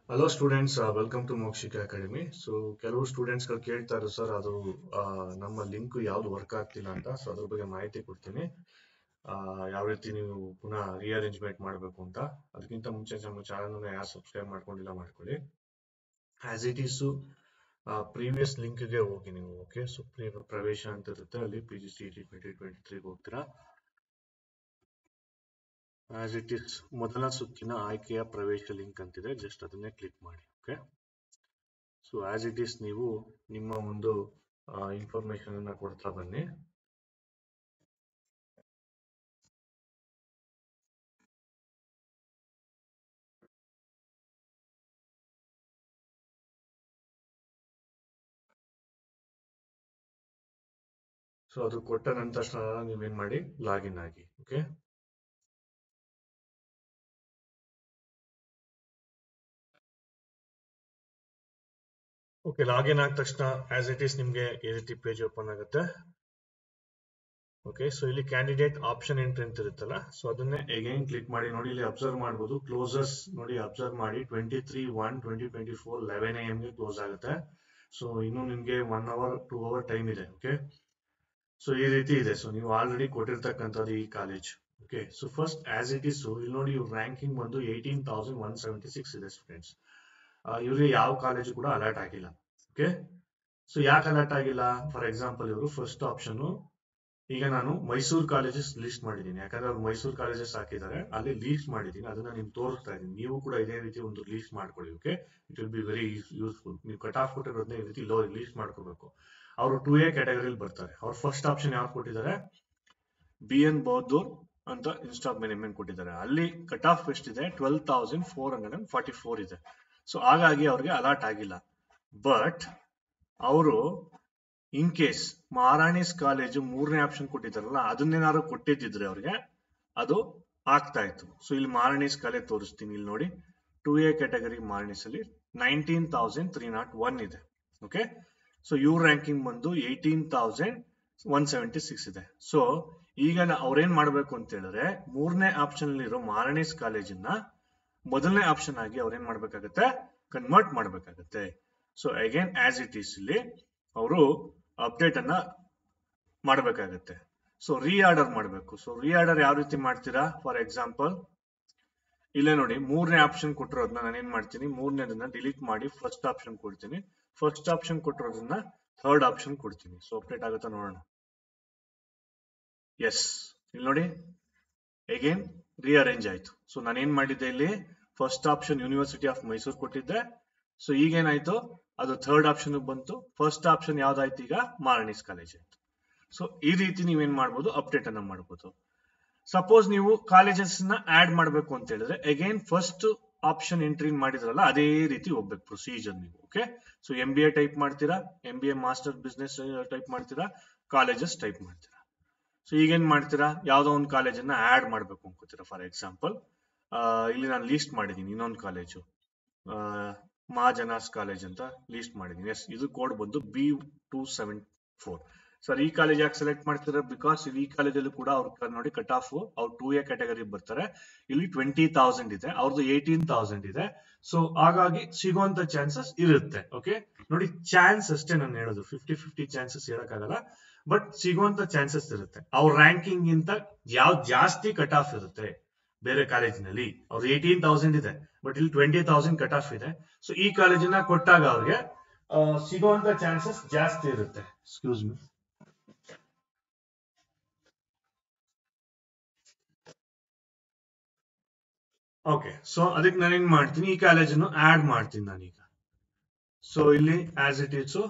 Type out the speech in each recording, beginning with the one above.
hello students welcome to Mokshika academy so ಕೆಲವು students ಗಳು ಕೇಳ್ತಾರೆ ಸರ್ ಅದು ಆ, ನಮ್ಮ ಲಿಂಕ್ ಯಾವ್ದು ವರ್ಕ್ ಆಗ್ತಿಲ್ಲ ಅಂತ ಸೊ ಅದ್ರ ಬಗ್ಗೆ ಮಾಹಿತಿ ಕೊಡ್ತೀನಿ ಆ, ಯಾವ ರೀತಿ ನೀವು ಪುನಃ ರಿಅರೇಂಜ್ಮೆಂಟ್ ಮಾಡಬೇಕು ಅಂತ ಅದಕ್ಕಿಂತ ಮುಂಚೆ ನಮ್ಮ ಚಾನಲ್ ಯಾರು ಸಬ್ಸ್ಕ್ರೈಬ್ ಮಾಡ್ಕೊಂಡಿಲ್ಲ ಮಾಡ್ಕೊಳ್ಳಿ as it is previous link ಗೆ ಹೋಗಿ ನೀವು ಓಕೆ ಸೊ ಪ್ರವೇಶ ಅಂತ ಇರುತ್ತೆ ಅಲ್ಲಿ P G C T twenty twenty ತ್ರೀಗೆ ಹೋಗ್ತೀರಾ ಆಸ್ ಇಟ್ ಇಸ್ ಮೊದಲ ಸುತ್ತಿನ ಆಯ್ಕೆಯ ಪ್ರವೇಶ ಲಿಂಕ್ ಅಂತಿದೆ ಜಸ್ಟ್ ಅದನ್ನೇ ಕ್ಲಿಕ್ ಮಾಡಿ okay so as it is ನೀವು ನಿಮ್ಮ ಒಂದು ಇನ್ಫಾರ್ಮೇಶನ್ ಅನ್ನ ಕೊಡ್ತಾ ಬನ್ನಿ ಸೊ ಅದು ಕೊಟ್ಟ ನಂತರ ನೀವೇನ್ ಮಾಡಿ ಲಾಗಿನ್ ಆಗಿ ಓಕೆ ಓಕೆ ಲಾಗಿನ್ ಆದ ತಕ್ಷಣ ಆಸ್ ಇಟ್ ಈಸ್ ನಿಮ್ಗೆ ಈ ರೀತಿ ಪೇಜ್ ಓಪನ್ ಆಗುತ್ತೆ ಓಕೆ ಸೊ ಇಲ್ಲಿ ಕ್ಯಾಂಡಿಡೇಟ್ ಆಪ್ಷನ್ ಎಂಟ್ರಿ ಅಂತ ಇರುತ್ತಲ್ಲ ಸೊ ಅದನ್ನೇ ಅಗೈನ್ ಕ್ಲಿಕ್ ಮಾಡಿ ನೋಡಿ ಇಲ್ಲಿ ಅಬ್ಸರ್ವ್ ಮಾಡಬಹುದು ಕ್ಲೋಸಸ್ ನೋಡಿ ಅಬ್ಸರ್ವ್ ಮಾಡಿ twenty three one twenty twenty four eleven A ಗೆ ಕ್ಲೋಸ್ ಆಗುತ್ತೆ ಸೊ ಇನ್ನು ನಿಮ್ಗೆ one hour two hour time ಇದೆ ಓಕೆ ಸೊ ಈ ರೀತಿ ಇದೆ ಸೊ ನೀವು ಆಲ್ರೆಡಿ ಕೊಟ್ಟಿರ್ತಕ್ಕಂಥದ್ದು ಈ college okay so first as it is ಇಲ್ಲಿ ನೋಡಿ ಇವ್ರ ರ್ಯಾಂಕಿಂಗ್ ಬಂದು eighteen thousand one seventy six ಇದೆ ಸ್ಟೂಡೆಂಟ್ಸ್ ಇವ್ರಿಗೆ ಯಾವ ಕಾಲೇಜು ಕೂಡ ಅಲರ್ಟ್ ಆಗಿಲ್ಲ ಓಕೆ ಸೊ ಯಾಕೆ ಅಲರ್ಟ್ ಆಗಿಲ್ಲ ಫಾರ್ ಎಕ್ಸಾಂಪಲ್ ಇವರು ಫಸ್ಟ್ ಆಪ್ಷನ್ ಈಗ ನಾನು ಮೈಸೂರು ಕಾಲೇಜಸ್ ಲಿಸ್ಟ್ ಮಾಡಿದ್ದೀನಿ ಯಾಕಂದ್ರೆ ಅವ್ರು ಮೈಸೂರು ಕಾಲೇಜಸ್ ಹಾಕಿದ್ದಾರೆ ಅಲ್ಲಿ ಲೀಸ್ಟ್ ಮಾಡಿದ್ದೀನಿ ಅದನ್ನ ನಿಮ್ಗೆ ತೋರಿಸ್ತಾ ಇದ್ದೀನಿ ನೀವು ಕೂಡ ಇದೇ ರೀತಿ ಒಂದು ಲೀಸ್ಟ್ ಮಾಡ್ಕೊಳ್ಳಿ okay it will be very useful ನೀವು ಕಟ್ ಆಫ್ ಕೊಟ್ಟಿರೋದನ್ನ ಈ ರೀತಿ ಲೋ ಲೀಸ್ಟ್ ಮಾಡ್ಕೋಬೇಕು ಅವರು ಟೂ ಎ ಕ್ಯಾಟಗರಿಲಿ ಬರ್ತಾರೆ ಅವ್ರು ಫಸ್ಟ್ ಆಪ್ಷನ್ ಯಾವ್ದು ಕೊಟ್ಟಿದ್ದಾರೆ ಬಿ ಎನ್ ಬೌದ್ದೂರ್ ಅಂತ ಇನ್ಸ್ಟಾಪ್ ಮ್ಯಾನೇಜ್ಮೆಂಟ್ ಕೊಟ್ಟಿದ್ದಾರೆ ಅಲ್ಲಿ ಕಟ್ ಆಫ್ ಎಷ್ಟಿದೆ twelve thousand four hundred and forty four ಇದೆ ಸೊ ಹಾಗಾಗಿ ಅವ್ರಿಗೆ ಅಲರ್ಟ್ ಆಗಿಲ್ಲ ಬಟ್ ಅವರು ಇನ್ ಕೇಸ್ ಮಹಾರಾಣೀಸ್ ಕಾಲೇಜು ಮೂರನೇ ಆಪ್ಷನ್ ಕೊಟ್ಟಿದ್ದಾರಲ್ಲ ಅದನ್ನೇನಾದ್ರು ಕೊಟ್ಟಿದ್ದಿದ್ರೆ ಅವ್ರಿಗೆ ಅದು ಆಗ್ತಾ ಇತ್ತು ಸೊ ಇಲ್ಲಿ ಮಹಾರಾಣೀಸ್ ಕಾಲೇಜ್ ತೋರಿಸ್ತೀನಿ ಇಲ್ಲಿ ನೋಡಿ ಟೂ ಎ ಕ್ಯಾಟಗರಿ ಮಹಾರಾಣೀಸ್ ಅಲ್ಲಿ nineteen thousand three naught one ಇದೆ ಓಕೆ ಸೊ ಇವ್ರ ರ್ಯಾಂಕಿಂಗ್ ಬಂದು eighteen thousand one seventy six ಇದೆ ಸೊ ಈಗ ನಾ- ಅವ್ರೇನ್ ಮಾಡ್ಬೇಕು ಅಂತ ಹೇಳಿದ್ರೆ ಮೂರನೇ ಆಪ್ಷನ್ ಇರೋ ಮಹಾರಾಣೀಸ್ ಕಾಲೇಜನ್ನ ಮೊದಲನೇ ಆಪ್ಷನ್ ಆಗಿ ಅವ್ರೇನ್ ಮಾಡ್ಬೇಕಾಗತ್ತೆ ಕನ್ವರ್ಟ್ ಮಾಡ್ಬೇಕಾಗತ್ತೆ so again as it is ಇಲ್ಲಿ ಅವರು ಅಪ್ಡೇಟ್ ಅನ್ನ ಮಾಡಬೇಕಾಗತ್ತೆ ಸೊ ರೀ ಆರ್ಡರ್ ಮಾಡಬೇಕು ಸೊ ರೀ ಆರ್ಡರ್ ಯಾವ ರೀತಿ ಮಾಡ್ತೀರಾ ಫಾರ್ ಎಕ್ಸಾಂಪಲ್ ಇಲ್ಲೇ ನೋಡಿ ಮೂರನೇ ಆಪ್ಷನ್ ಕೊಟ್ಟಿರೋದನ್ನ ನಾನು ಏನ್ ಮಾಡ್ತೀನಿ ಮೂರನೇದನ್ನ ಡಿಲೀಟ್ ಮಾಡಿ ಫಸ್ಟ್ ಆಪ್ಷನ್ ಕೊಡ್ತೀನಿ ಫಸ್ಟ್ ಆಪ್ಷನ್ ಕೊಟ್ಟಿರೋದನ್ನ ಥರ್ಡ್ ಆಪ್ಷನ್ ಕೊಡ್ತೀನಿ ಸೊ ಅಪ್ಡೇಟ್ ಆಗುತ್ತಾ ನೋಡೋಣ ಎಸ್ ಇಲ್ಲಿ ನೋಡಿ ಅಗೇನ್ ರಿಅರೇಂಜ್ ಆಯ್ತು ಸೊ ನಾನು ಏನ್ ಮಾಡಿದ್ದೆ ಇಲ್ಲಿ first option university of Mysuru ಕೊಟ್ಟಿದ್ದೆ ಸೊ ಈಗೇನಾಯ್ತು ಅದು ಥರ್ಡ್ ಆಪ್ಷನ್ ಬಂತು ಫಸ್ಟ್ ಆಪ್ಷನ್ ಯಾವ್ದಾಯ್ತು ಈಗ ಮಾರಣಿಸ್ ಕಾಲೇಜ್ ಆಯ್ತು ಸೊ ಈ ರೀತಿ ನೀವೇನ್ ಮಾಡ್ಬೋದು ಅಪ್ಡೇಟ್ ಅನ್ನ ಮಾಡ್ಬೋದು ಸಪೋಸ್ ನೀವು ಕಾಲೇಜಸ್ ನ ಆಡ್ ಮಾಡಬೇಕು ಅಂತ ಹೇಳಿದ್ರೆ ಅಗೈನ್ ಫಸ್ಟ್ ಆಪ್ಷನ್ ಎಂಟ್ರಿ ಮಾಡಿದ್ರಲ್ಲ ಅದೇ ರೀತಿ ಹೋಗ್ಬೇಕು ಪ್ರೊಸೀಜರ್ ನೀವು okay so M B A type ಮಾಡ್ತೀರಾ M B A master business type ಮಾಡ್ತೀರಾ ಕಾಲೇಜಸ್ ಟೈಪ್ ಮಾಡ್ತೀರಾ ಸೊ ಈಗೇನ್ ಮಾಡ್ತೀರಾ ಯಾವ್ದೋ ಒಂದು ಕಾಲೇಜನ್ನ ಆಡ್ ಮಾಡ್ಬೇಕು ಅನ್ಕೋತೀರಾ ಫಾರ್ ಎಕ್ಸಾಂಪಲ್ ಇಲ್ಲಿ ನಾನು ಲೀಸ್ಟ್ ಮಾಡಿದ್ದೀನಿ ಇನ್ನೊಂದು ಕಾಲೇಜು ಮಹಾಜನಾಸ್ ಕಾಲೇಜ್ ಅಂತ ಲೀಸ್ಟ್ ಮಾಡಿದ್ದೀನಿ ಎಸ್ ಇದು ಕೋಡ್ ಬಂದು B two seven four sir ಈ ಕಾಲೇಜ್ ಯಾಕೆ ಸೆಲೆಕ್ಟ್ ಮಾಡ್ತಾರೆ ಬಿಕಾಸ್ ಈ ಕಾಲೇಜಲ್ಲೂ ಕೂಡ ಅವ್ರ ನೋಡಿ ಕಟ್ ಆಫ್ ಅವ್ರು ಟೂ ಎ ಕ್ಯಾಟಗರಿ ಬರ್ತಾರೆ ಇಲ್ಲಿ ಟ್ವೆಂಟಿ ತೌಸಂಡ್ ಇದೆ ಅವ್ರದ್ದು ಏಯ್ಟೀನ್ ತೌಸಂಡ್ ಇದೆ ಸೊ ಹಾಗಾಗಿ ಸಿಗುವಂತ ಚಾನ್ಸಸ್ ಇರುತ್ತೆ ಓಕೆ ನೋಡಿ ಚಾನ್ಸ್ ಅಷ್ಟೇ ನಾನು ಹೇಳೋದು ಫಿಫ್ಟಿ ಫಿಫ್ಟಿ ಚಾನ್ಸಸ್ ಹೇಳಕ್ಕಾಗಲ್ಲ ಬಟ್ ಸಿಗುವಂತ ಚಾನ್ಸಸ್ ಇರುತ್ತೆ ಅವ್ರ ರ್ಯಾಂಕಿಂಗ್ ಗಿಂತ ಯಾವ್ದು ಜಾಸ್ತಿ ಕಟ್ ಆಫ್ ಇರುತ್ತೆ ಬೇರೆ ಕಾಲೇಜಿನಲ್ಲಿ ಅವ್ರು ಏಯ್ಟೀನ್ ತೌಸಂಡ್ ಇದೆ ಬಟ್ ಇಲ್ಲಿ ಟ್ವೆಂಟಿ ತೌಸಂಡ್ ಕಟ್ ಆಫ್ ಇದೆ ಸೊ ಈ ಕಾಲೇಜಿನ ಕೊಟ್ಟಾಗ ಅವ್ರಿಗೆ ಆ, ಸಿಗುವಂತ ಚಾನ್ಸಸ್ ಜಾಸ್ತಿ ಇರುತ್ತೆ ಎಕ್ಸ್ಕ್ಯೂಸ್ ಮಿ ಓಕೆ ಸೊ ಅದಕ್ಕೆ ನಾನೇನ್ ಮಾಡ್ತೀನಿ ಈ ಕಾಲೇಜನ್ನು ಆಡ್ ಮಾಡ್ತೀನಿ ನಾನೀಗ ಸೊ ಇಲ್ಲಿ as it is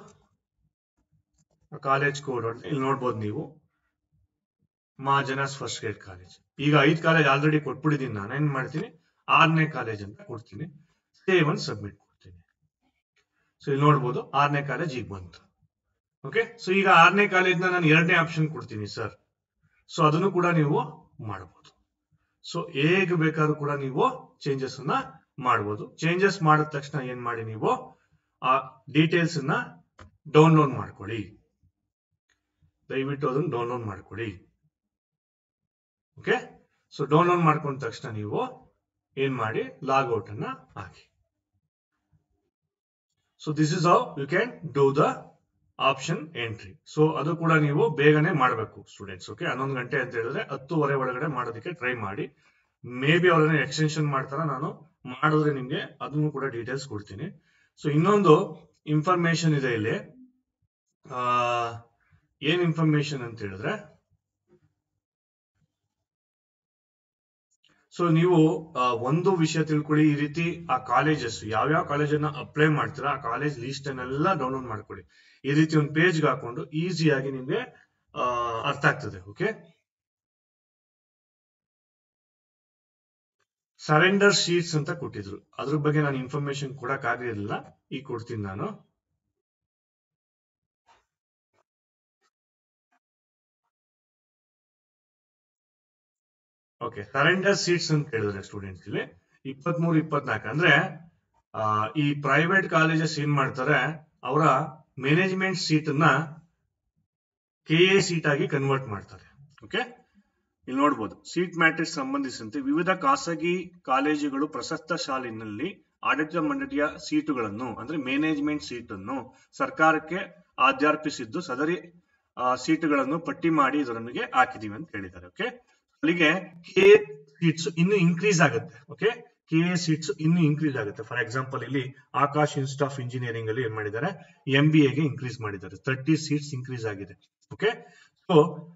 college code ಇಲ್ಲಿ ನೋಡ್ಬೋದು ನೀವು ಮಹಾಜನಾಸ್ ಫಸ್ಟ್ ಗ್ರೇಡ್ ಕಾಲೇಜ್ ಈಗ ಐದ್ ಕಾಲೇಜ್ ಆಲ್ರೆಡಿ ಕೊಟ್ಬಿಟ್ಟಿದ್ದೀನಿ ನಾನು ಏನ್ ಮಾಡ್ತೀನಿ ಆರನೇ ಕಾಲೇಜ್ ಅಂತ ಕೊಡ್ತೀನಿ ಸೇವ್ ಅನ್ನು ಸಬ್ಮಿಟ್ ಕೊಡ್ತೀನಿ ಸೊ ಇಲ್ಲಿ ನೋಡ್ಬೋದು ಆರನೇ ಕಾಲೇಜ್ ಈಗ ಬಂತು ಓಕೆ ಸೊ ಈಗ ಆರನೇ ಕಾಲೇಜ್ನ ನಾನು ಎರಡನೇ ಆಪ್ಷನ್ ಕೊಡ್ತೀನಿ ಸರ್ ಸೊ ಅದನ್ನು ಕೂಡ ನೀವು ಮಾಡಬಹುದು ಸೊ ಹೇಗೆ ಬೇಕಾದ್ರೂ ಕೂಡ ನೀವು ಚೇಂಜಸ್ ಅನ್ನ ಮಾಡಬಹುದು ಚೇಂಜಸ್ ಮಾಡಿದ ತಕ್ಷಣ ಏನ್ ಮಾಡಿ ನೀವು ಆ ಡೀಟೇಲ್ಸ್ ಅನ್ನ ಡೌನ್ಲೋಡ್ ಮಾಡ್ಕೊಳ್ಳಿ ದಯವಿಟ್ಟು ಅದನ್ನ ಡೌನ್ಲೋಡ್ ಮಾಡ್ಕೊಳ್ಳಿ ಓಕೆ ಸೊ ಡೌನ್ಲೋಡ್ ಮಾಡ್ಕೊಂಡ ತಕ್ಷಣ ನೀವು ಏನ್ ಮಾಡಿ ಲಾಗ್ ಔಟ್ ಅನ್ನ ಹಾಕಿ so this is how you can do the option entry so ಅದು ಕೂಡ ನೀವು ಬೇಗನೆ ಮಾಡಬೇಕು ಸ್ಟೂಡೆಂಟ್ಸ್ ಓಕೆ ಹನ್ನೊಂದು ಗಂಟೆ ಅಂತ ಹೇಳಿದ್ರೆ ಹತ್ತುವರೆ ಒಳಗಡೆ ಮಾಡೋದಕ್ಕೆ ಟ್ರೈ ಮಾಡಿ ಮೇ ಬಿ ಅವ್ರನ್ನ ಎಕ್ಸ್ಟೆನ್ಷನ್ ಮಾಡ್ತಾರ ನಾನು ಮಾಡಿದ್ರೆ ನಿಮ್ಗೆ ಅದನ್ನು ಕೂಡ ಡೀಟೇಲ್ಸ್ ಕೊಡ್ತೀನಿ ಸೊ ಇನ್ನೊಂದು ಇನ್ಫಾರ್ಮೇಶನ್ ಇದೆ ಇಲ್ಲಿ ಆ, ಏನ್ ಇನ್ಫಾರ್ಮೇಶನ್ ಅಂತ ಹೇಳಿದ್ರೆ ಸೊ ನೀವು ಆ, ಒಂದು ವಿಷಯ ತಿಳ್ಕೊಳ್ಳಿ ಈ ರೀತಿ ಆ ಕಾಲೇಜಸ್ ಯಾವ್ಯಾವ ಕಾಲೇಜನ್ನ ಅಪ್ಲೈ ಮಾಡ್ತೀರಾ ಆ ಕಾಲೇಜ್ ಲಿಸ್ಟ್ ಅನ್ನೆಲ್ಲ ಡೌನ್ಲೋಡ್ ಮಾಡ್ಕೊಳ್ಳಿ ಈ ರೀತಿ ಒಂದು ಪೇಜ್ಗೆ ಹಾಕೊಂಡು ಈಸಿಯಾಗಿ ನಿಮ್ಗೆ ಆ, ಅರ್ಥ ಆಗ್ತದೆ ಓಕೆ ಸರೆಂಡರ್ ಶೀಟ್ಸ್ ಅಂತ ಕೊಟ್ಟಿದ್ರು ಅದ್ರ ಬಗ್ಗೆ ನಾನು ಇನ್ಫಾರ್ಮೇಶನ್ ಕೊಡಕ್ ಆಗಿರಲಿಲ್ಲ ಈಗ ಕೊಡ್ತೀನಿ ನಾನು ಓಕೆ ಸರೆಂಡರ್ ಸೀಟ್ಸ್ ಅಂತ ಹೇಳಿದ್ರೆ ಸ್ಟೂಡೆಂಟ್ಸ್ ಇಲ್ಲಿ ಇಪ್ಪತ್ಮೂರು ಇಪ್ಪತ್ನಾಲ್ಕು ಅಂದ್ರೆ ಆ, ಈ ಪ್ರೈವೇಟ್ ಕಾಲೇಜಸ್ ಏನ್ ಮಾಡ್ತಾರೆ ಅವರ ಮ್ಯಾನೇಜ್ಮೆಂಟ್ ಸೀಟ್ ಅನ್ನ ಕೆ ಎ ಸೀಟ್ ಆಗಿ ಕನ್ವರ್ಟ್ ಮಾಡ್ತಾರೆ ಓಕೆ ಇಲ್ಲಿ ನೋಡ್ಬೋದು ಸೀಟ್ ಮ್ಯಾಟ್ರಿಕ್ಸ್ ಸಂಬಂಧಿಸಿದಂತೆ ವಿವಿಧ ಖಾಸಗಿ ಕಾಲೇಜುಗಳು ಪ್ರಸಕ್ತ ಶಾಲಿನಲ್ಲಿ ಆಡಳಿತ ಮಂಡಳಿಯ ಸೀಟುಗಳನ್ನು ಅಂದ್ರೆ ಮ್ಯಾನೇಜ್ಮೆಂಟ್ ಸೀಟ್ ಅನ್ನು ಸರ್ಕಾರಕ್ಕೆ ಆಜ್ಞಾಪಿಸಿದ್ದು ಸದರಿ ಆ, ಸೀಟುಗಳನ್ನು ಪಟ್ಟಿ ಮಾಡಿ ಇದರೊಂದಿಗೆ ಹಾಕಿದೀವಿ ಅಂತ ಹೇಳಿದ್ದಾರೆ ಓಕೆ ಅಲ್ಲಿಗೆ ಕೆ ಸೀಟ್ಸ್ ಇನ್ನು ಇನ್ಕ್ರೀಸ್ ಆಗುತ್ತೆ ಓಕೆ ಕೆ ಎ ಸೀಟ್ಸ್ ಇನ್ನು ಇನ್ಕ್ರೀಸ್ ಆಗುತ್ತೆ ಫಾರ್ ಎಕ್ಸಾಂಪಲ್ ಇಲ್ಲಿ ಆಕಾಶ್ ಇನ್ಸ್ಟಿಟ್ಯೂಟ್ ಆಫ್ ಇಂಜಿನಿಯರಿಂಗ್ ಅಲ್ಲಿ ಏನ್ ಮಾಡಿದ್ದಾರೆ ಎಂ ಬಿ ಎಗೆ ಇನ್ಕ್ರೀಸ್ ಮಾಡಿದ್ದಾರೆ ತರ್ಟಿ ಸೀಟ್ಸ್ ಇನ್ಕ್ರೀಸ್ ಆಗಿದೆ ಓಕೆ ಸೊ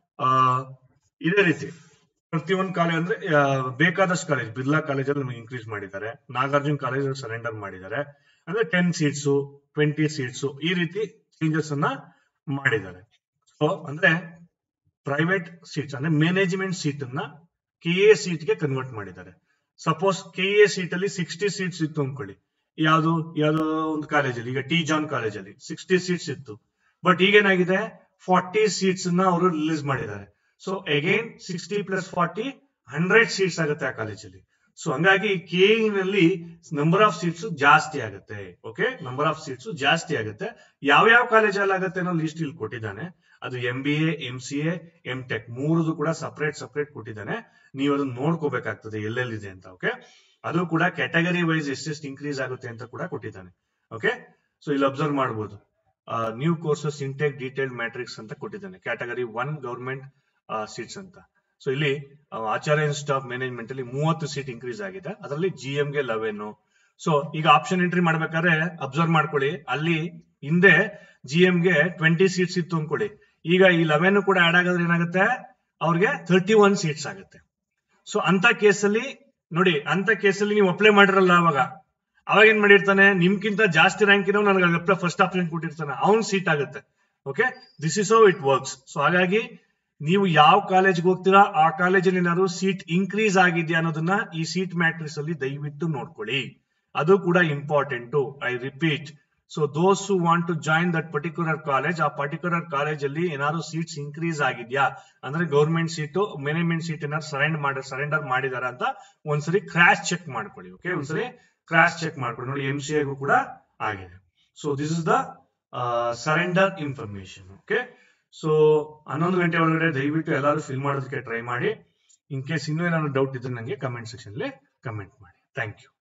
ಇದೇ ರೀತಿ ಪ್ರತಿಯೊಂದು ಕಾಲೇಜ್ ಅಂದ್ರೆ ಆ, ಬೇಕಾದಷ್ಟು ಕಾಲೇಜ್ ಬಿರ್ಲಾ ಕಾಲೇಜಲ್ಲಿ ನಮಗೆ ಇನ್ಕ್ರೀಸ್ ಮಾಡಿದ್ದಾರೆ ನಾಗಾರ್ಜುನ್ ಕಾಲೇಜ್ ಸರೆಂಡರ್ ಮಾಡಿದ್ದಾರೆ ಅಂದ್ರೆ ಟೆನ್ ಸೀಟ್ಸ್ ಟ್ವೆಂಟಿ ಸೀಟ್ಸ್ ಈ ರೀತಿ ಚೇಂಜಸ್ ಅನ್ನ ಮಾಡಿದ್ದಾರೆ ಸೊ ಅಂದ್ರೆ ಪ್ರೈವೇಟ್ ಸೀಟ್ಸ್ ಅಂದ್ರೆ ಮ್ಯಾನೇಜ್ಮೆಂಟ್ ಸೀಟ್ ಅನ್ನ ಕೆ ಎ ಸೀಟ್ ಗೆ ಕನ್ವರ್ಟ್ ಮಾಡಿದ್ದಾರೆ ಸಪೋಸ್ ಕೆ ಎ ಸೀಟ್ ಅಲ್ಲಿ ಸಿಕ್ಸ್ಟಿ ಸೀಟ್ಸ್ ಇತ್ತು ಅನ್ಕೊಳ್ಳಿ ಯಾವ್ದು ಯಾವ್ದೋ ಒಂದು ಕಾಲೇಜಲ್ಲಿ ಈಗ ಟಿ ಜಾನ್ ಕಾಲೇಜಲ್ಲಿ ಸಿಕ್ಸ್ಟಿ ಸೀಟ್ಸ್ ಇತ್ತು ಬಟ್ ಈಗೇನಾಗಿದೆ ಫಾರ್ಟಿ ಸೀಟ್ಸ್ ನ ಅವರು ರಿಲೀಸ್ ಮಾಡಿದ್ದಾರೆ so again sixty plus forty hundred seats ಆಗುತ್ತೆ ಆ ಕಾಲೇಜಲ್ಲಿ ಸೊ ಹಂಗಾಗಿ ಕೆ ನಲ್ಲಿ ನಂಬರ್ ಆಫ್ ಸೀಟ್ಸ್ ಜಾಸ್ತಿ ಆಗುತ್ತೆ ಓಕೆ ನಂಬರ್ ಆಫ್ ಸೀಟ್ಸ್ ಜಾಸ್ತಿ ಆಗುತ್ತೆ ಯಾವ್ಯಾವ ಕಾಲೇಜಲ್ಲಿ ಆಗುತ್ತೆ ಅನ್ನೋ ಲಿಸ್ಟ್ ಇಲ್ಲಿ ಕೊಟ್ಟಿದ್ದಾನೆ ಅದು M B A M C A M tech ಮೂರದು ಕೂಡ ಸಪರೇಟ್ ಸಪರೇಟ್ ಕೊಟ್ಟಿದ್ದಾನೆ ನೀವು ಅದನ್ನ ನೋಡ್ಕೋಬೇಕಾಗ್ತದೆ ಎಲ್ಲೆಲ್ಲಿದೆ ಅಂತ ಓಕೆ ಅದು ಕೂಡ ಕ್ಯಾಟಗರಿ ವೈಸ್ ಎಷ್ಟೆಷ್ಟು ಇನ್ಕ್ರೀಸ್ ಆಗುತ್ತೆ ಅಂತ ಕೂಡ ಕೊಟ್ಟಿದ್ದಾನೆ ಓಕೆ ಸೊ ಇಲ್ಲಿ ಅಬ್ಸರ್ವ್ ಮಾಡಬಹುದು new courses intake detailed matrix ಅಂತ ಕೊಟ್ಟಿದ್ದಾನೆ ಕ್ಯಾಟಗರಿ ಒನ್ ಗವರ್ಮೆಂಟ್ ಸೀಟ್ಸ್ ಅಂತ ಸೊ ಇಲ್ಲಿ ಆ, ಆಚಾರ್ಯ ಇನ್ಸ್ಟಿಟ್ಯೂಟ್ ಆಫ್ ಮ್ಯಾನೇಜ್ಮೆಂಟ್ ಅಲ್ಲಿ ಮೂವತ್ತು ಸೀಟ್ ಇನ್ಕ್ರೀಸ್ ಆಗಿದೆ ಅದರಲ್ಲಿ ಜಿ ಗೆ ಲೆವೆನ್ ಸೊ ಈಗ ಆಪ್ಷನ್ ಎಂಟ್ರಿ ಮಾಡ್ಬೇಕಾದ್ರೆ ಅಬ್ಸರ್ವ್ ಮಾಡ್ಕೊಳ್ಳಿ ಅಲ್ಲಿ ಹಿಂದೆ ಜಿ ಗೆ ಟ್ವೆಂಟಿ ಸೀಟ್ಸ್ ಇತ್ತು ಅನ್ಕೊಳ್ಳಿ ಈಗ ಈ ಲೆವೆನ್ ಕೂಡ ಆಡ್ ಆಗೋದ್ರೆ ಏನಾಗುತ್ತೆ ಅವ್ರಿಗೆ ತರ್ಟಿ ಒನ್ ಸೀಟ್ಸ್ ಆಗುತ್ತೆ ಸೊ ಅಂತ ಕೇಸಲ್ಲಿ ನೋಡಿ ಅಂತ ಕೇಸಲ್ಲಿ ನೀವು ಅಪ್ಲೈ ಮಾಡಿರಲ್ಲ ಅವಾಗ ಅವಾಗ ಏನ್ ಮಾಡಿರ್ತಾನೆ ನಿಮ್ಗಿಂತ ಜಾಸ್ತಿ ರ್ಯಾಂಕ್ ಇರೋ ನನಗೆ ಅಪ್ಲೈ ಫಸ್ಟ್ ಆಪ್ಷನ್ ಕೊಟ್ಟಿರ್ತಾನೆ ಅವ್ನ್ ಸೀಟ್ ಆಗುತ್ತೆ okay this is how it works so ಹಾಗಾಗಿ ನೀವು ಯಾವ ಕಾಲೇಜ್ಗೆ ಹೋಗ್ತೀರಾ ಆ ಕಾಲೇಜಲ್ಲಿ ಏನಾದ್ರು ಸೀಟ್ ಇನ್ಕ್ರೀಸ್ ಆಗಿದೆಯಾ ಅನ್ನೋದನ್ನ ಈ ಸೀಟ್ ಮ್ಯಾಟ್ರಿಕ್ಸ್ ಅಲ್ಲಿ ದಯವಿಟ್ಟು ನೋಡ್ಕೊಳ್ಳಿ ಅದು ಕೂಡ important I repeat so those who want to join that particular college ಆ ಪರ್ಟಿಕ್ಯುಲರ್ ಕಾಲೇಜ್ ಅಲ್ಲಿ ಏನಾದ್ರು ಸೀಟ್ಸ್ ಇನ್ಕ್ರೀಸ್ ಆಗಿದ್ಯಾ ಅಂದ್ರೆ ಗೌರ್ಮೆಂಟ್ ಸೀಟು ಮ್ಯಾನೇಜ್ಮೆಂಟ್ ಸೀಟ್ ಏನಾದ್ರು ಸರೆಂಡರ್ ಮಾಡಿ ಸರೆಂಡರ್ ಮಾಡಿದಾರ ಅಂತ ಒಂದ್ಸರಿ ಕ್ರಾಶ್ ಚೆಕ್ ಮಾಡ್ಕೊಳ್ಳಿ ಓಕೆ ಒಂದ್ಸರಿ ಕ್ರಾಶ್ ಚೆಕ್ ಮಾಡ್ಕೊಳ್ಳಿ ನೋಡಿ ಎಂ ಸಿ ಎಗೂ ಕೂಡ ಆಗಿದೆ so this is the surrender information okay so ಹನ್ನೊಂದು ಗಂಟೆ ಒಳಗಡೆ ದಯವಿಟ್ಟು ಎಲ್ಲರೂ ಫಿಲ್ ಮಾಡೋದಕ್ಕೆ ಟ್ರೈ ಮಾಡಿ ಇನ್ ಕೇಸ್ ಇನ್ನೂ ಏನಾದ್ರು ಡೌಟ್ ಇದ್ರೆ ನನಗೆ ಕಮೆಂಟ್ ಸೆಕ್ಷನ್ ಅಲ್ಲಿ ಕಮೆಂಟ್ ಮಾಡಿ ಥ್ಯಾಂಕ್ ಯು